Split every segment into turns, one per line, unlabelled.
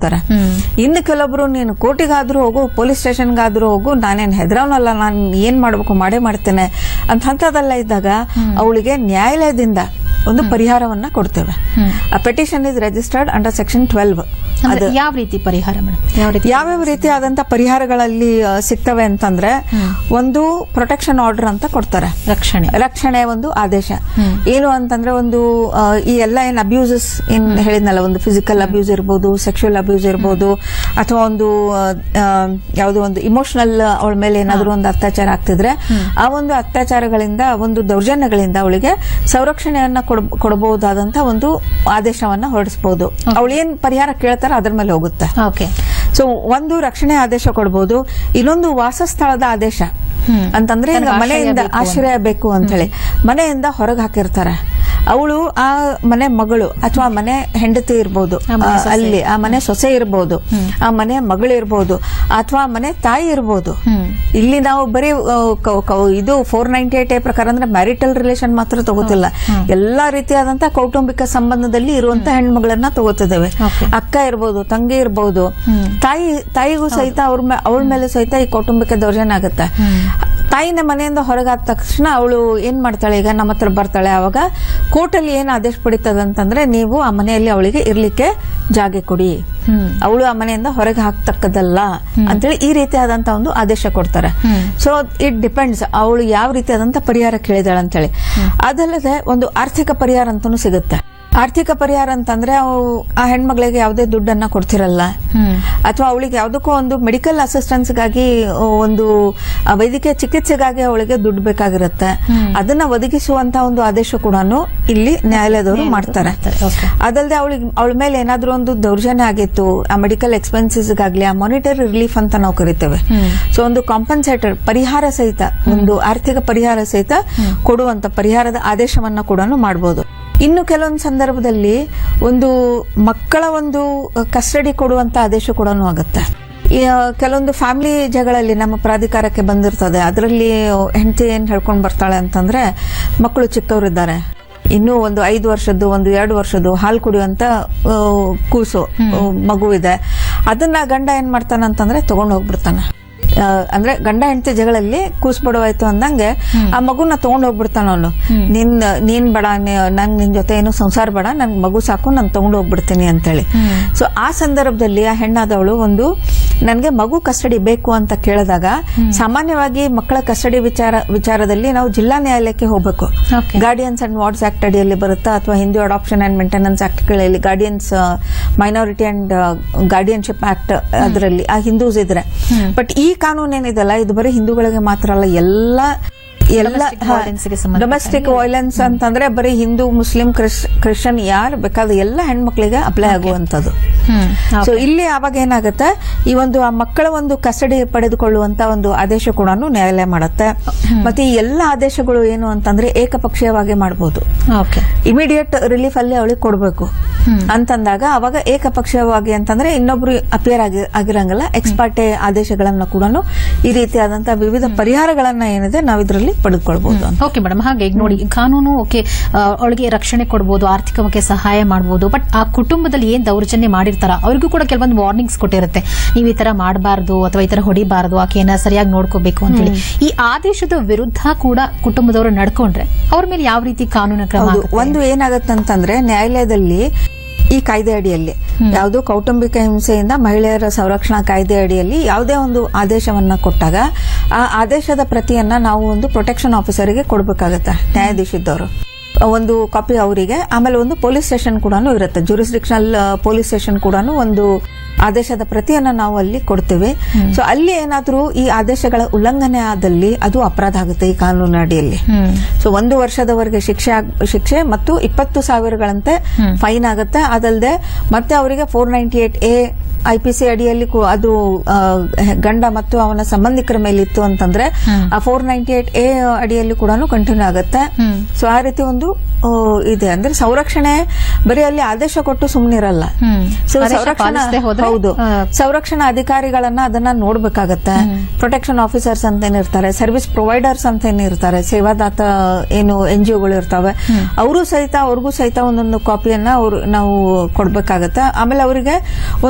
ಕೊಡ್ತಾರೆ
ಹ್ಮ್.
ಇನ್ನು ಕೆಲವೊಬ್ರು ನೀನು ಕೋರ್ಟಿಗಾದ್ರೂ ಹೋಗು ಪೊಲೀಸ್ ಸ್ಟೇಷನ್ಗಾದ್ರೂ ಹೋಗು ನಾನೇನ್ ಹೆದರವನಲ್ಲ ನಾನು ಏನ್ ಮಾಡ್ಬೇಕು ಮಾಡೇ ಮಾಡ್ತೇನೆ ಅಂತ ಹಂತದಲ್ಲ ಇದ್ದಾಗ ಅವಳಿಗೆ ನ್ಯಾಯಾಲಯದಿಂದ ಒಂದು ಪರಿಹಾರವನ್ನ ಕೊಡ್ತೇವೆ ಆ petition is registered under section twelve
ಅಂದ್ರೆ ಯಾವ ರೀತಿ ಪರಿಹಾರ ಮೇಡಮ್ ಯಾವ ರೀತಿ
ಯಾವ್ಯಾವ ರೀತಿಯಾದಂತ ಪರಿಹಾರಗಳಲ್ಲಿ ಆ, ಸಿಗ್ತವೆ ಅಂತಂದ್ರೆ ಒಂದು ಪ್ರೊಟೆಕ್ಷನ್ ಆರ್ಡರ್ ಅಂತ ಕೊಡ್ತಾರೆ
ರಕ್ಷಣೆ
ರಕ್ಷಣೆ ಒಂದು ಆದೇಶ ಏನು ಅಂತಂದ್ರೆ ಒಂದು ಆ, ಈ ಎಲ್ಲ ಏನ್ ಅಬ್ಯೂಸಸ್ ಏನ್ ಹೇಳಿದ್ನಲ್ಲ ಒಂದು ಫಿಸಿಕಲ್ ಅಬ್ಯೂಸ್ ಇರ್ಬೋದು ಸೆಕ್ಷುವಲ್ ಅಬ್ಯೂಸ್ ಇರ್ಬೋದು ಅಥವಾ ಒಂದು ಆ, ಆ, ಯಾವುದೋ ಒಂದು ಇಮೋಷನಲ್ ಅವಳ ಮೇಲೆ ಏನಾದ್ರೂ ಒಂದು ಅತ್ಯಾಚಾರ ಆಗ್ತಿದ್ರೆ ಆ ಒಂದು ಅತ್ಯಾಚಾರಗಳಿಂದ ಒಂದು ದೌರ್ಜನ್ಯಗಳಿಂದ ಅವಳಿಗೆ ಸಂರಕ್ಷಣೆಯನ್ನ ಕೊಡ್- ಕೊಡಬಹುದಾದಂತ ಒಂದು ಆದೇಶವನ್ನ ಹೊರಡಿಸಬಹುದು ಅವಳು ಏನ್ ಪರಿಹಾರ ಕೇಳ್ತಾರ ಅದ್ರ ಮೇಲೆ ಹೋಗುತ್ತೆ
ಓಕೆ
ಸೊ ಒಂದು ರಕ್ಷಣೆ ಆದೇಶ ಕೊಡಬಹುದು ಇನ್ನೊಂದು ವಾಸಸ್ಥಳದ ಆದೇಶ
ಹ್ಮ್.
ಅಂತಂದ್ರೆ ಈಗ
ತನಗೆ ಆಶ್ರಯ
ಮನೆಯಿಂದ
ಬೇಕು ಅಂತ.
ಆಶ್ರಯ ಬೇಕು ಅಂತ ಹೇಳಿ ಮನೆಯಿಂದ ಹೊರಗೆ ಹಾಕಿರ್ತಾರೆ ಅವಳು ಆ ಮನೆ ಮಗಳು ಅಥವಾ ಮನೆ ಹೆಂಡತಿ ಇರ್ಬೋದು
ಆ ಮನೆ
ಆ,
ಸೊಸೆ.
ಅಲ್ಲಿ ಆ ಮನೆ ಸೊಸೆ ಇರ್ಬೋದು ಆ ಮನೆ ಮಗಳು ಇರ್ಬೋದು ಅಥವಾ ಮನೆ ತಾಯಿ ಇರ್ಬೋದು
ಹ್ಮ್.
ಇಲ್ಲಿ ನಾವು ಬರೀ ಆ, ಕ- ಕ- ಇದು ಫೋರ್ ನೈಂಟಿ ಏಟ್ ಪ್ರಕಾರ ಅಂದ್ರೆ ಮ್ಯಾರಿಟಲ್ ರಿಲೇಷನ್ ಮಾತ್ರ ತಗೋತಿಲ್ಲ ಎಲ್ಲಾ ರೀತಿಯಾದಂತ ಕೌಟುಂಬಿಕ ಸಂಬಂಧದಲ್ಲಿ ಇರುವಂತ ಹೆಣ್ಮಗಳನ್ನ ತಗೋತಿದ್ದೇವೆ
Okay.
ಅಕ್ಕ ಇರ್ಬೋದು ತಂಗಿ ಇರ್ಬೋದು ತಾಯಿ ತಾಯಿಗೂ ಸಹಿತ ಅವ್ರ ಅವಳ ಮೇಲೆ ಸಹಿತ ಈ ಕೌಟುಂಬಿಕ ದೌರ್ಜನ್ಯ ಆಗುತ್ತೆ ತಾಯಿನ ಮನೆಯಿಂದ ಹೊರಗಾದ ತಕ್ಷಣ ಅವಳು ಏನ್ ಮಾಡ್ತಾಳೆ ಈಗ ನಮ್ಮ ಹತ್ರ ಬರ್ತಾಳೆ ಅವಾಗ ಕೋರ್ಟಲ್ಲಿ ಏನ್ ಆದೇಶ ಪಡಿತದ ಅಂತಂದ್ರೆ ನೀವು ಆ ಮನೆಯಲ್ಲಿ ಅವಳಿಗೆ ಇರ್ಲಿಕ್ಕೆ ಜಾಗ ಕೊಡಿ
ಹ್ಮ್.
ಅವಳು ಆ ಮನೆಯಿಂದ ಹೊರಗೆ ಹಾಕ್ತಕ್ಕದಲ್ಲ ಅಂತೇಳಿ ಈ ರೀತಿಯಾದಂತ ಒಂದು ಆದೇಶ ಕೊಡ್ತಾರೆ ಸೊ ಇಟ್ ಡಿಪೆಂಡ್ಸ್ ಅವಳು ಯಾವ ರೀತಿಯಾದಂತ ಪರಿಹಾರ ಕೇಳಿದಾಳೆ ಅಂತೇಳಿ ಅದಲ್ಲದೆ ಒಂದು ಆರ್ಥಿಕ ಪರಿಹಾರ ಅಂತಾನು ಸಿಗುತ್ತೆ ಆರ್ಥಿಕ ಪರಿಹಾರ ಅಂತಂದ್ರೆ ಅವು ಆ ಹೆಣ್ಮಗಳಿಗೆ ಯಾವುದೇ ದುಡ್ಡನ್ನ ಕೊಡ್ತಿರಲ್ಲ
ಹ್ಮ್.
ಅಥವಾ ಅವಳಿಗೆ ಯಾವುದಕ್ಕೋ ಒಂದು ಮೆಡಿಕಲ್ ಅಸಿಸ್ಟೆನ್ಸ್ಗಾಗಿ ಒಂದು ಆ ವೈದ್ಯಕೀಯ ಚಿಕಿತ್ಸೆಗಾಗಿ ಅವಳಿಗೆ ದುಡ್ಡು ಬೇಕಾಗಿರುತ್ತೆ ಅದನ್ನ ಒದಗಿಸುವಂತ ಒಂದು ಆದೇಶ ಕೂಡ ಇಲ್ಲಿ ನ್ಯಾಯಾಲಯದವರು ಮಾಡ್ತಾರೆ
Okay.
ಅದಲ್ಲದೆ ಅವಳಿಗೆ ಅವಳ ಮೇಲೆ ಏನಾದ್ರೂ ಒಂದು ದೌರ್ಜನ್ಯ ಆಗಿತ್ತು ಆ ಮೆಡಿಕಲ್ ಎಕ್ಸ್ಪೆನ್ಸಸ್ಗಾಗ್ಲಿ ಆ ಮಾನಿಟರಿ ರಿಲೀಫ್ ಅಂತ ನಾವು ಕರಿತೇವೆ ಸೊ ಒಂದು ಕಾಂಪನ್ಸೇಟರ್ ಪರಿಹಾರ ಸಹಿತ ಒಂದು ಆರ್ಥಿಕ ಪರಿಹಾರ ಸಹಿತ ಕೊಡುವಂತ ಪರಿಹಾರದ ಆದೇಶವನ್ನ ಕೂಡ ಮಾಡಬಹುದು ಇನ್ನು ಕೆಲವೊಂದು ಸಂದರ್ಭದಲ್ಲಿ ಒಂದು ಮಕ್ಕಳ ಒಂದು ಕಸ್ಟಡಿ ಕೊಡುವಂತ ಆದೇಶ ಕೂಡ ಆಗುತ್ತೆ ಈ, ಆ, ಕೆಲವೊಂದು ಫ್ಯಾಮಿಲಿ ಜಗಳಲ್ಲಿ ನಮ್ಮ ಪ್ರಾಧಿಕಾರಕ್ಕೆ ಬಂದಿರ್ತದೆ ಅದರಲ್ಲಿ ಹೆಂಡತಿ ಏನ್ ಹೇಳ್ಕೊಂಡ್ ಬರ್ತಾಳೆ ಅಂತಂದ್ರೆ ಮಕ್ಕಳು ಚಿಕ್ಕವರಿದ್ದಾರೆ ಇನ್ನೂ ಒಂದು ಐದು ವರ್ಷದ್ದು ಒಂದು ಎರಡು ವರ್ಷದ್ದು ಹಾಲು ಕುಡಿಯುವಂತ ಆ, ಕೂಸು ಆ, ಮಗು ಇದೆ ಅದನ್ನ ಗಂಡ ಏನ್ ಮಾಡ್ತಾನಂತಂದ್ರೆ ತಗೊಂಡ್ ಹೋಗ್ಬಿಡ್ತಾನ ಆ, ಅಂದ್ರೆ ಗಂಡ ಹೆಂಡತಿ ಜಗಳಲ್ಲಿ ಕೂಸ್ಬಿಡವಾಯ್ತು ಅಂದಂಗೆ ಆ ಮಗುನ ತಗೊಂಡ್ ಹೋಗ್ಬಿಡ್ತಾನ ಅವನು ನಿನ್ ನೀನ್ ಬೇಡ ನನ್ ನಿನ್ ಜೊತೆ ಏನು ಸಂಸಾರ ಬೇಡ ನನ್ ಮಗು ಸಾಕು ನಾನು ತಗೊಂಡ್ ಹೋಗ್ಬಿಡ್ತೀನಿ ಅಂತೇಳಿ ಸೊ ಆ ಸಂದರ್ಭದಲ್ಲಿ ಆ ಹೆಣ್ಣಾದವಳು ಒಂದು ನನ್ಗೆ ಮಗು ಕಸ್ಟಡಿ ಬೇಕು ಅಂತ ಕೇಳಿದಾಗ ಸಾಮಾನ್ಯವಾಗಿ ಮಕ್ಕಳ ಕಸ್ಟಡಿ ವಿಚಾರ ವಿಚಾರದಲ್ಲಿ ನಾವು ಜಿಲ್ಲಾ ನ್ಯಾಯಾಲಯಕ್ಕೆ ಹೋಗ್ಬೇಕು
Okay.
Guardians and wards act ಅಡಿಯಲ್ಲಿ ಬರುತ್ತಾ ಅಥವಾ ಹಿಂದೂ ಅಡಾಪ್ಷನ್ ಅಂಡ್ ಮೇಂಟೆನೆನ್ಸ್ ಆಕ್ಟ್ಗಳಲ್ಲಿ guardians minority and guardianship act ಅದರಲ್ಲಿ ಆ ಹಿಂದೂಸ್ ಇದ್ರೆ ಬಟ್ ಈ ಕಾನೂನು ಏನಿದೆಲ್ಲ ಇದು ಬರೀ ಹಿಂದೂಗಳಿಗೆ ಮಾತ್ರ ಅಲ್ಲ ಎಲ್ಲ ಎಲ್ಲ
Domestic violence ಗೆ ಸಂಬಂಧಪಟ್ಟ
ಡೊಮೆಸ್ಟಿಕ್ ವೈಲೆನ್ಸ್ ಅಂತಂದ್ರೆ ಬರೀ ಹಿಂದೂ ಮುಸ್ಲಿಂ ಕ್ರಿಶ್ಚಿಯನ್ ಯಾರು ಬೇಕಾದ ಎಲ್ಲ ಹೆಣ್ಮಕ್ಳಿಗೆ ಅಪ್ಲೈ ಆಗುವಂತದ್ದು
ಹ್ಮ್.
ಸೊ ಇಲ್ಲಿ ಆವಾಗ ಏನಾಗುತ್ತೆ ಈ ಒಂದು ಆ ಮಕ್ಕಳ ಒಂದು ಕಸ್ಟಡಿ ಪಡೆದುಕೊಳ್ಳುವಂತ ಒಂದು ಆದೇಶ ಕೂಡ ನ್ಯಾಯಾಲಯ ಮಾಡುತ್ತೆ ಮತ್ತೆ ಈ ಎಲ್ಲ ಆದೇಶಗಳು ಏನು ಅಂತಂದ್ರೆ ಏಕಪಕ್ಷೀಯವಾಗಿ ಮಾಡಬಹುದು
ಓಕೆ
ಇಮಿಡಿಯೇಟ್ ರಿಲೀಫ್ ಅಲ್ಲಿ ಅವಳಿಗೆ ಕೊಡಬೇಕು ಅಂತಂದಾಗ ಅವಾಗ ಏಕಪಕ್ಷೀಯವಾಗಿ ಅಂತಂದ್ರೆ ಇನ್ನೊಬ್ರು ಅಪಿಯರ್ ಆಗಿ ಆಗಿರಂಗಿಲ್ಲ ಎಕ್ಸ್ಪರ್ಟೆ ಆದೇಶಗಳನ್ನ ಕೂಡ ಈ ರೀತಿಯಾದಂತಹ ವಿವಿಧ ಪರಿಹಾರಗಳನ್ನ ಏನಿದೆ ನಾವು ಇದರಲ್ಲಿ ಪಡೆದುಕೊಳ್ಬಹುದು ಅಂತ
ಓಕೆ ಮೇಡಮ್ ಹಾಗೆ ಈಗ ನೋಡಿ ಕಾನೂನು ಓಕೆ ಅವಳಿಗೆ ರಕ್ಷಣೆ ಕೊಡಬಹುದು ಆರ್ಥಿಕವಾಗಿ ಸಹಾಯ ಮಾಡಬಹುದು ಬಟ್ ಆ ಕುಟುಂಬದಲ್ಲಿ ಏನ್ ದೌರ್ಜನ್ಯ ಮಾಡಿರ್ತಾರ ಅವ್ರಿಗೂ ಕೂಡ ಕೆಲವೊಂದು ವಾರ್ನಿಂಗ್ಸ್ ಕೊಟ್ಟಿರುತ್ತೆ ನೀವು ಈ ತರ ಮಾಡಬಾರ್ದು ಅಥವಾ ಈ ತರ ಹೊಡಿಬಾರ್ದು ಆಕೆಯನ್ನ ಸರಿಯಾಗಿ ನೋಡ್ಕೋಬೇಕು ಅಂತೇಳಿ ಈ ಆದೇಶದ ವಿರುದ್ಧ ಕೂಡ ಕುಟುಂಬದವರು ನಡ್ಕೊಂಡ್ರೆ ಅವ್ರ ಮೇಲೆ ಯಾವ ರೀತಿ ಕಾನೂನು ಕ್ರಮ
ಹೌದು
ಆಗುತ್ತೆ?
ಒಂದು ಏನಾಗತ್ತಂತಂದ್ರೆ ನ್ಯಾಯಾಲಯದಲ್ಲಿ ಈ ಕಾಯ್ದೆ ಅಡಿಯಲ್ಲಿ ಯಾವುದು ಕೌಟುಂಬಿಕ ಹಿಂಸೆಯಿಂದ ಮಹಿಳೆಯರ ಸಂರಕ್ಷಣಾ ಕಾಯ್ದೆ ಅಡಿಯಲ್ಲಿ ಯಾವುದೇ ಒಂದು ಆದೇಶವನ್ನ ಕೊಟ್ಟಾಗ ಆ ಆದೇಶದ ಪ್ರತಿಯನ್ನ ನಾವು ಒಂದು ಪ್ರೊಟೆಕ್ಷನ್ ಆಫೀಸರ್ಗೆ ಕೊಡಬೇಕಾಗತ್ತೆ ನ್ಯಾಯಾಧೀಶದವರು ಒಂದು ಕಾಪಿ ಅವರಿಗೆ ಆಮೇಲೆ ಒಂದು ಪೊಲೀಸ್ ಸ್ಟೇಷನ್ ಕೂಡ ಇರುತ್ತೆ ಜೂರಿಸ್ಡಿಕ್ಷನಲ್ ಪೊಲೀಸ್ ಸ್ಟೇಷನ್ ಕೂಡ ಒಂದು ಆದೇಶದ ಪ್ರತಿಯನ್ನ ನಾವು ಅಲ್ಲಿ ಕೊಡ್ತೇವೆ ಸೊ ಅಲ್ಲಿ ಏನಾದ್ರೂ ಈ ಆದೇಶಗಳ ಉಲ್ಲಂಘನೆ ಆದಲ್ಲಿ ಅದು ಅಪರಾಧ ಆಗುತ್ತೆ ಈ ಕಾನೂನು ಅಡಿಯಲ್ಲಿ
ಹ್ಮ್.
ಸೊ ಒಂದು ವರ್ಷದವರೆಗೆ ಶಿಕ್ಷೆ ಆಗ್- ಶಿಕ್ಷೆ ಮತ್ತು ಇಪ್ಪತ್ತು ಸಾವಿರಗಳಂತೆ ಫೈನ್ ಆಗುತ್ತೆ ಅದಲ್ಲದೆ ಮತ್ತೆ ಅವರಿಗೆ four ninety eight A IPC ಅಡಿಯಲ್ಲಿ ಕೂ- ಅದು ಆ, ಗಂಡ ಮತ್ತು ಅವನ ಸಂಬಂಧಿಕರ ಮೇಲೆ ಇತ್ತು ಅಂತಂದ್ರೆ ಆ ಫೋರ್ ನೈಂಟಿ ಏಟ್ ಎ ಅಡಿಯಲ್ಲಿ ಕೂಡ ಕಂಟಿನ್ಯೂ ಆಗುತ್ತೆ ಸೊ ಆ ರೀತಿ ಒಂದು ಆ, ಇದೆ ಅಂದ್ರೆ ಸಂರಕ್ಷಣೆ ಬರೀ ಅಲ್ಲಿ ಆದೇಶ ಕೊಟ್ಟು ಸುಮ್ಮನಿರಲ್ಲ
ಹ್ಮ್.
ಸೊ
ಆದೇಶ
ಸಂರಕ್ಷಣಾ
ಪಾಲಿಸದೆ ಹೋದ್ರೆ,
ಹೌದು
ಆ,
ಸಂರಕ್ಷಣಾ ಅಧಿಕಾರಿಗಳನ್ನ ಅದನ್ನ ನೋಡ್ಬೇಕಾಗತ್ತೆ ಪ್ರೊಟೆಕ್ಷನ್ ಆಫೀಸರ್ಸ್ ಅಂತ ಏನಿರ್ತಾರೆ ಸರ್ವಿಸ್ ಪ್ರೊವೈಡರ್ಸ್ ಅಂತ ಏನಿರ್ತಾರೆ ಸೇವಾದಾತ ಏನು ಎನ್ ಜಿ ಒಗಳು ಇರ್ತಾವೆ ಅವರು ಸಹಿತ ಅವ್ರಿಗೂ ಸಹಿತ ಒಂದೊಂದು ಕಾಪಿಯನ್ನ ಅವ್ರು ನಾವು ಕೊಡ್ಬೇಕಾಗತ್ತೆ ಆಮೇಲೆ ಅವರಿಗೆ ಒಂದು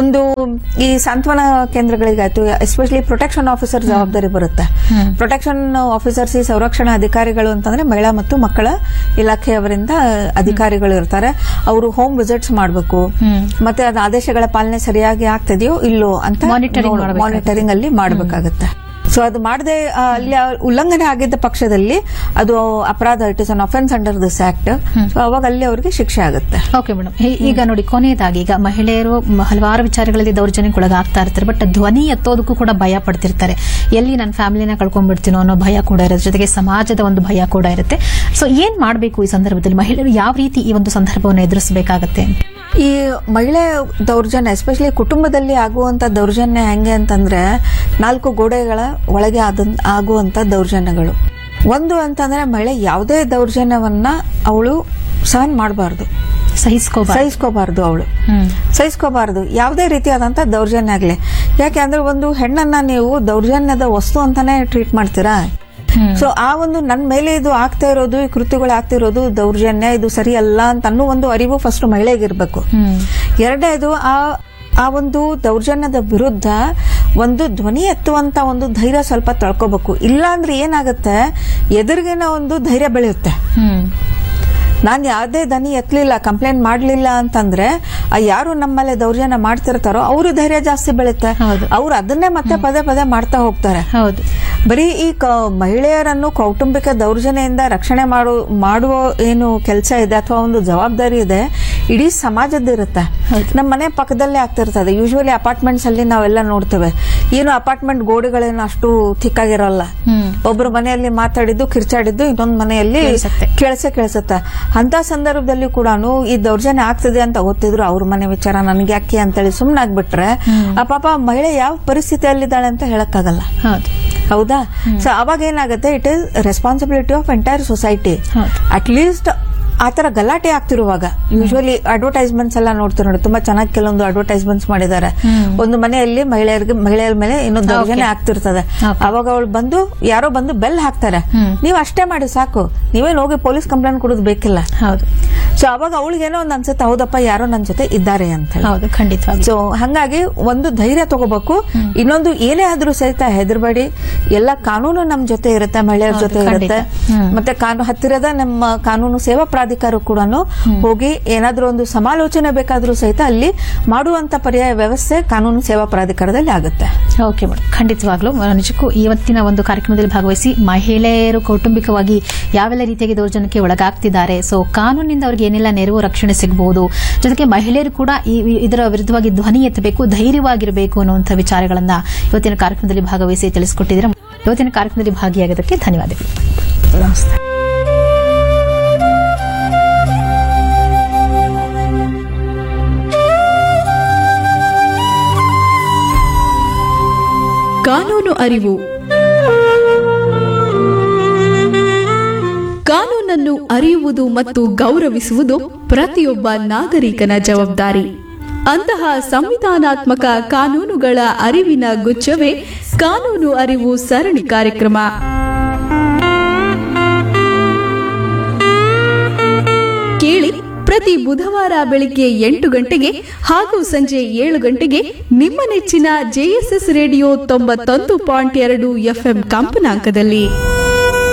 ಈ ಸಾಂತ್ವನ ಕೇಂದ್ರಗಳಿಗಾಯ್ತು ಎಸ್ಪೆಷಲಿ ಪ್ರೊಟೆಕ್ಷನ್ ಆಫೀಸರ್ ಜವಾಬ್ದಾರಿ ಬರುತ್ತೆ ಪ್ರೊಟೆಕ್ಷನ್ ಆಫೀಸರ್ಸ್ ಈ ಸಂರಕ್ಷಣಾ ಅಧಿಕಾರಿಗಳು ಅಂತಂದ್ರೆ ಮಹಿಳಾ ಮತ್ತು ಮಕ್ಕಳ ಇಲಾಖೆಯವರಿಂದ ಅಧಿಕಾರಿಗಳು ಇರ್ತಾರೆ ಅವರು ಹೋಮ್ ವಿಸಿಟ್ಸ್ ಮಾಡಬೇಕು ಮತ್ತೆ ಅದ ಆದೇಶಗಳ ಪಾಲನೆ ಸರಿಯಾಗಿ ಆಗ್ತಿದೆಯೋ ಇಲ್ಲೋ ಅಂತ
Monitoring ಮಾಡ್ಬೇಕಾಗುತ್ತೆ.
ಮಾನಿಟರಿಂಗ್ ಅಲ್ಲಿ ಮಾಡಬೇಕಾಗತ್ತೆ ಸೊ ಅದು ಮಾಡದೆ ಅಲ್ಲಿ ಆ ಉಲ್ಲಂಘನೆ ಆಗಿದ್ದ ಪಕ್ಷದಲ್ಲಿ ಅದು ಅಪರಾಧ it is an offence under this act so ಅವಾಗ ಅಲ್ಲಿ ಅವರಿಗೆ ಶಿಕ್ಷೆ ಆಗುತ್ತೆ
ಓಕೆ ಮೇಡಮ್ ಈಗ ನೋಡಿ ಕೊನೆಯದಾಗಿ ಈಗ ಮಹಿಳೆಯರು ಮ- ಹಲವಾರು ವಿಚಾರಗಳಲ್ಲಿ ದೌರ್ಜನ್ಯಕ್ಕೊಳಗಾಗ್ತಾ ಇರ್ತಾರೆ ಬಟ್ ಧ್ವನಿ ಎತ್ತೋದಕ್ಕೂ ಕೂಡ ಭಯ ಪಡ್ತಿರ್ತಾರೆ ಎಲ್ಲಿ ನನ್ನ ಫ್ಯಾಮಿಲಿನ ಕಳ್ಕೊಂಡ್ಬಿಡ್ತೀನೋ ಅನ್ನೋ ಭಯ ಕೂಡ ಇರುತ್ತೆ ಜೊತೆಗೆ ಸಮಾಜದ ಒಂದು ಭಯ ಕೂಡ ಇರುತ್ತೆ ಸೊ ಏನ್ ಮಾಡಬೇಕು ಈ ಸಂದರ್ಭದಲ್ಲಿ ಮಹಿಳೆಯರು ಯಾವ ರೀತಿ ಈ ಒಂದು ಸಂದರ್ಭವನ್ನು ಎದುರಿಸಬೇಕಾಗತ್ತೆ
ಈ ಮಹಿಳೆ ದೌರ್ಜನ್ಯ ಎಸ್ಪೆಷಲಿ ಕುಟುಂಬದಲ್ಲಿ ಆಗುವಂತ ದೌರ್ಜನ್ಯ ಹೆಂಗೆ ಅಂತಂದ್ರೆ ನಾಲ್ಕು ಗೋಡೆಗಳ ಒಳಗೆ ಆದ ಆಗುವಂತ ದೌರ್ಜನ್ಯಗಳು ಒಂದು ಅಂತಂದ್ರೆ ಮಹಿಳೆ ಯಾವುದೇ ದೌರ್ಜನ್ಯವನ್ನ ಅವಳು ಸಹನ್ ಮಾಡಬಾರ್ದು
ಸಹಿಸ್ಕೋಬಾರ್ದು
ಸಹಿಸ್ಕೋಬಾರ್ದು ಅವಳು
ಹ್ಮ್
ಸಹಿಸ್ಕೋಬಾರ್ದು ಯಾವುದೇ ರೀತಿಯಾದಂತ ದೌರ್ಜನ್ಯ ಆಗಲಿ ಯಾಕೆ ಅಂದ್ರೆ ಒಂದು ಹೆಣ್ಣನ್ನ ನೀವು ದೌರ್ಜನ್ಯದ ವಸ್ತು ಅಂತಾನೆ ಟ್ರೀಟ್ ಮಾಡ್ತೀರಾ
ಹ್ಮ್.
ಸೊ ಆ ಒಂದು ನನ್ನ ಮೇಲೆ ಇದು ಆಗ್ತಾ ಇರೋದು ಈ ಕೃತ್ಯಗಳು ಆಗ್ತಿರೋದು ದೌರ್ಜನ್ಯ ಇದು ಸರಿ ಅಲ್ಲ ಅಂತ ಅನ್ನೋ ಒಂದು ಅರಿವು ಫಸ್ಟ್ ಮಹಿಳೆಗಿರ್ಬೇಕು
ಹ್ಮ್
ಎರಡನೇದು ಆ ಆ ಒಂದು ದೌರ್ಜನ್ಯದ ವಿರುದ್ಧ ಒಂದು ಧ್ವನಿ ಎತ್ತುವಂತ ಒಂದು ಧೈರ್ಯ ಸ್ವಲ್ಪ ತಳ್ಕೋಬೇಕು ಇಲ್ಲ ಅಂದ್ರೆ ಏನಾಗುತ್ತೆ ಎದುರಿಗಿನ ಒಂದು ಧೈರ್ಯ ಬೆಳೆಯುತ್ತೆ
ಹ್ಮ್
ನಾನು ಯಾವುದೇ ದನಿ ಎತ್ತಲಿಲ್ಲ ಕಂಪ್ಲೇಂಟ್ ಮಾಡಲಿಲ್ಲ ಅಂತಂದ್ರೆ ಆ ಯಾರು ನಮ್ಮಲ್ಲೇ ದೌರ್ಜನ್ಯ ಮಾಡ್ತಿರ್ತಾರೋ ಅವರು ಧೈರ್ಯ ಜಾಸ್ತಿ ಬೆಳುತ್ತೆ
ಹೌದು.
ಅವ್ರು ಅದನ್ನೇ ಮತ್ತೆ ಪದೇ ಪದೇ ಮಾಡ್ತಾ ಹೋಗ್ತಾರೆ
ಹೌದು
ಬರೀ ಈ ಕ- ಮಹಿಳೆಯರನ್ನು ಕೌಟುಂಬಿಕ ದೌರ್ಜನ್ಯದಿಂದ ರಕ್ಷಣೆ ಮಾಡು ಮಾಡುವ ಏನು ಕೆಲಸ ಇದೆ ಅಥವಾ ಒಂದು ಜವಾಬ್ದಾರಿ ಇದೆ ಇಡೀ ಸಮಾಜದ್ದು ಇರುತ್ತೆ ನಮ್ಮ ಮನೆ ಪಕ್ಕದಲ್ಲೇ ಆಗ್ತಿರ್ತದೆ ಯೂಶುವಲಿ ಅಪಾರ್ಟ್ಮೆಂಟ್ಸ್ ಅಲ್ಲಿ ನಾವೆಲ್ಲ ನೋಡ್ತೇವೆ ಏನು ಅಪಾರ್ಟ್ಮೆಂಟ್ ಗೋಡೆಗಳೇನು ಅಷ್ಟು ಥಿಕ್ಕಾಗಿರಲ್ಲ
ಹ್ಮ್
ಒಬ್ರು ಮನೆಯಲ್ಲಿ ಮಾತಾಡಿದ್ದು ಕಿರ್ಚಾಡಿದ್ದು ಇನ್ನೊಂದು ಮನೆಯಲ್ಲಿ
ಕೇಳ್ಸತ್ತೆ.
ಕೇಳಿಸೇ ಕೇಳಿಸುತ್ತೆ ಅಂತ ಸಂದರ್ಭದಲ್ಲಿ ಕೂಡ ಈ ದೌರ್ಜನ್ಯ ಆಗ್ತದೆ ಅಂತ ಗೊತ್ತಿದ್ರು ಅವ್ರ ಮನೆ ವಿಚಾರ ನನ್ಗೆ ಯಾಕೆ ಅಂತೇಳಿ ಸುಮ್ಮನಾಗ್ಬಿಟ್ರೆ ಆ ಪಾಪ ಮಹಿಳೆ ಯಾವ ಪರಿಸ್ಥಿತಿಯಲ್ಲಿದ್ದಾಳೆ ಅಂತ ಹೇಳಕ್ಕಾಗಲ್ಲ
ಹೌದು
ಹೌದಾ ಸೊ ಅವಾಗ ಏನಾಗುತ್ತೆ it is responsibility of entire society
ಹೌದು.
ಅಟ್ ಲೀಸ್ಟ್ ಆತರ ಗಲಾಟೆ ಆಗ್ತಿರುವಾಗ ಯೂಶುವಲಿ ಅಡ್ವರ್ಟೈಸ್ಮೆಂಟ್ಸ್ ಎಲ್ಲ ನೋಡ್ತಾರೆ ನೋಡಿ ತುಂಬಾ ಚೆನ್ನಾಗಿ ಕೆಲವೊಂದು ಅಡ್ವರ್ಟೈಸ್ಮೆಂಟ್ಸ್ ಮಾಡಿದ್ದಾರೆ ಒಂದು ಮನೆಯಲ್ಲಿ ಮಹಿಳೆಯರಿಗೆ ಮಹಿಳೆಯರ ಮೇಲೆ ಇನ್ನೊಂದು ದೌರ್ಜನ್ಯ ಆಗ್ತಿರ್ತದೆ
Okay.
ಅವಾಗ ಅವಳು ಬಂದು ಯಾರೋ ಬಂದು ಬೆಲ್ ಹಾಕ್ತಾರೆ ನೀವು ಅಷ್ಟೇ ಮಾಡಿ ಸಾಕು ನೀವೇನು ಹೋಗಿ ಪೊಲೀಸ್ ಕಂಪ್ಲೇಂಟ್ ಕೊಡೋದು ಬೇಕಿಲ್ಲ
ಹೌದು
ಸೊ ಅವಾಗ ಅವಳಿಗೇನೋ ಒಂದು ಅನ್ಸುತ್ತೆ ಹೌದಪ್ಪ ಯಾರೋ ನನ್ನ ಜೊತೆ ಇದ್ದಾರೆ ಅಂತ ಹೇಳಿ
ಹೌದು ಖಂಡಿತವಾಗಿ
ಸೊ ಹಂಗಾಗಿ ಒಂದು ಧೈರ್ಯ ತಗೋಬೇಕು ಇನ್ನೊಂದು ಏನೇ ಆದ್ರೂ ಸಹಿತ ಹೆದರ್ಬೇಡಿ ಎಲ್ಲ ಕಾನೂನು ನಮ್ ಜೊತೆ ಇರುತ್ತೆ ಮಹಿಳೆಯರ
ಹೌದು,
ಜೊತೆ
ಖಂಡಿತ.
ಇರುತ್ತೆ
ಹ್ಮ್.
ಮತ್ತೆ ಕಾನೂನು ಹತ್ತಿರದ ನಮ್ಮ ಕಾನೂನು ಸೇವಾ ಪ್ರಾಧಿಕಾರ ಕೂಡ ಹೋಗಿ ಏನಾದ್ರೂ ಒಂದು ಸಮಾಲೋಚನೆ ಬೇಕಾದ್ರೂ ಸಹಿತ ಅಲ್ಲಿ ಮಾಡುವಂತ ಪರ್ಯಾಯ ವ್ಯವಸ್ಥೆ ಕಾನೂನು ಸೇವಾ ಪ್ರಾಧಿಕಾರದಲ್ಲಿ ಆಗುತ್ತೆ
ಓಕೆ ಮೇಡಮ್ ಖಂಡಿತವಾಗ್ಲೂ ಆ, ನಿಜಕ್ಕೂ ಇವತ್ತಿನ ಒಂದು ಕಾರ್ಯಕ್ರಮದಲ್ಲಿ ಭಾಗವಹಿಸಿ ಮಹಿಳೆಯರು ಕೌಟುಂಬಿಕವಾಗಿ ಯಾವೆಲ್ಲ ರೀತಿಯಾಗಿ ದೌರ್ಜನ್ಯಕ್ಕೆ ಒಳಗಾಗ್ತಿದ್ದಾರೆ ಸೊ ಕಾನೂನಿನಿಂದ ಅವರಿಗೆ ಏನೆಲ್ಲ ನೆರವು ರಕ್ಷಣೆ ಸಿಗಬಹುದು ಜೊತೆಗೆ ಮಹಿಳೆಯರು ಕೂಡ ಈ ಈ- ಇದರ ವಿರುದ್ಧವಾಗಿ ಧ್ವನಿ ಎತ್ತಬೇಕು ಧೈರ್ಯವಾಗಿರಬೇಕು ಅನ್ನುವಂಥ ವಿಚಾರಗಳನ್ನ ಇವತ್ತಿನ ಕಾರ್ಯಕ್ರಮದಲ್ಲಿ ಭಾಗವಹಿಸಿ ತಿಳಿಸಿಕೊಟ್ಟಿದ್ದೀರಾ ಇವತ್ತಿನ ಕಾರ್ಯಕ್ರಮದಲ್ಲಿ ಭಾಗಿಯಾಗೋದಕ್ಕೆ ಧನ್ಯವಾದಗಳು
ನಮಸ್ತೆ
ಕಾನೂನು ಅರಿವು ಕಾನೂನನ್ನು ಅರಿಯುವುದು ಮತ್ತು ಗೌರವಿಸುವುದು ಪ್ರತಿಯೊಬ್ಬ ನಾಗರಿಕನ ಜವಾಬ್ದಾರಿ ಅಂತಹ ಸಂವಿಧಾನಾತ್ಮಕ ಕಾನೂನುಗಳ ಅರಿವಿನ ಗುಚ್ಛವೇ ಕಾನೂನು ಅರಿವು ಸರಣಿ ಕಾರ್ಯಕ್ರಮ ಕೇಳಿ ಪ್ರತಿ ಬುಧವಾರ ಬೆಳಿಗ್ಗೆ ಎಂಟು ಗಂಟೆಗೆ ಹಾಗೂ ಸಂಜೆ ಏಳು ಗಂಟೆಗೆ ನಿಮ್ಮ ನೆಚ್ಚಿನ ಜೆಎಸ್ಎಸ್ ರೇಡಿಯೋ ತೊಂಬತ್ತೊಂದು ಪಾಯಿಂಟ್ ಎರಡು ಎಫ್ಎಂ ಕಂಪನಾಂಕದಲ್ಲಿ